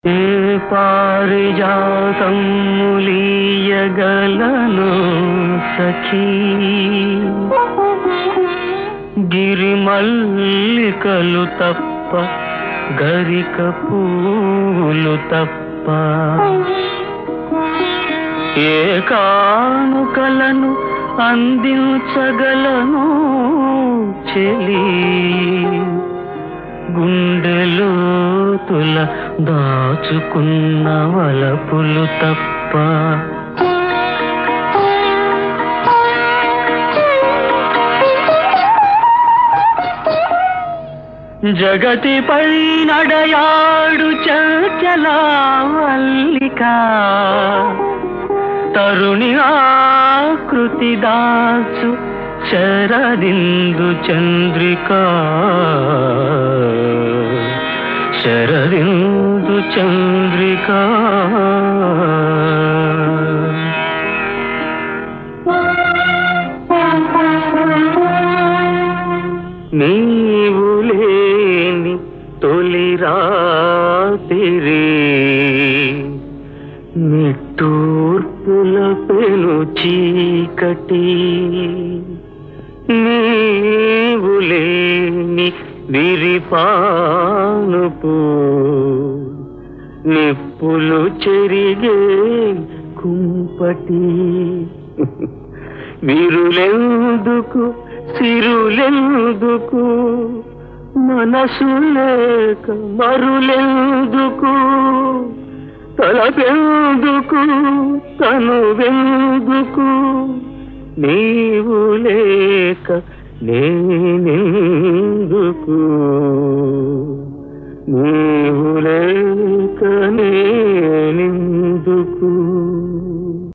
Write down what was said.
ఏ పారిజాతం ములీయగలను సఖీ గిరిమల్లికలు తప్ప గరిక పూలు తప్ప ఏ కానుకలను అందించగలను చెలి గుండెలోతుల దాచుకున్న వలపులు తప్ప జగతిపై నడయాడు చచలా వల్లిక తరుణి ఆకృతి దాచు శరదిందు చంద్రిక శరదిందు చంద్రిక నీవు లేని తొలి రాతిరి నిట్టూర్పుల పెను చీకటి నీవు లేని విరిపానుపు నిప్పులు చెరిగే కుంపటి విరులెందుకు సిరులెందుకు మనసు లేక మరులెందుకు తలపెందుకు తనువెందుకు నీవు లేక నేనెందుకు నీవు లేక నేనెందుకు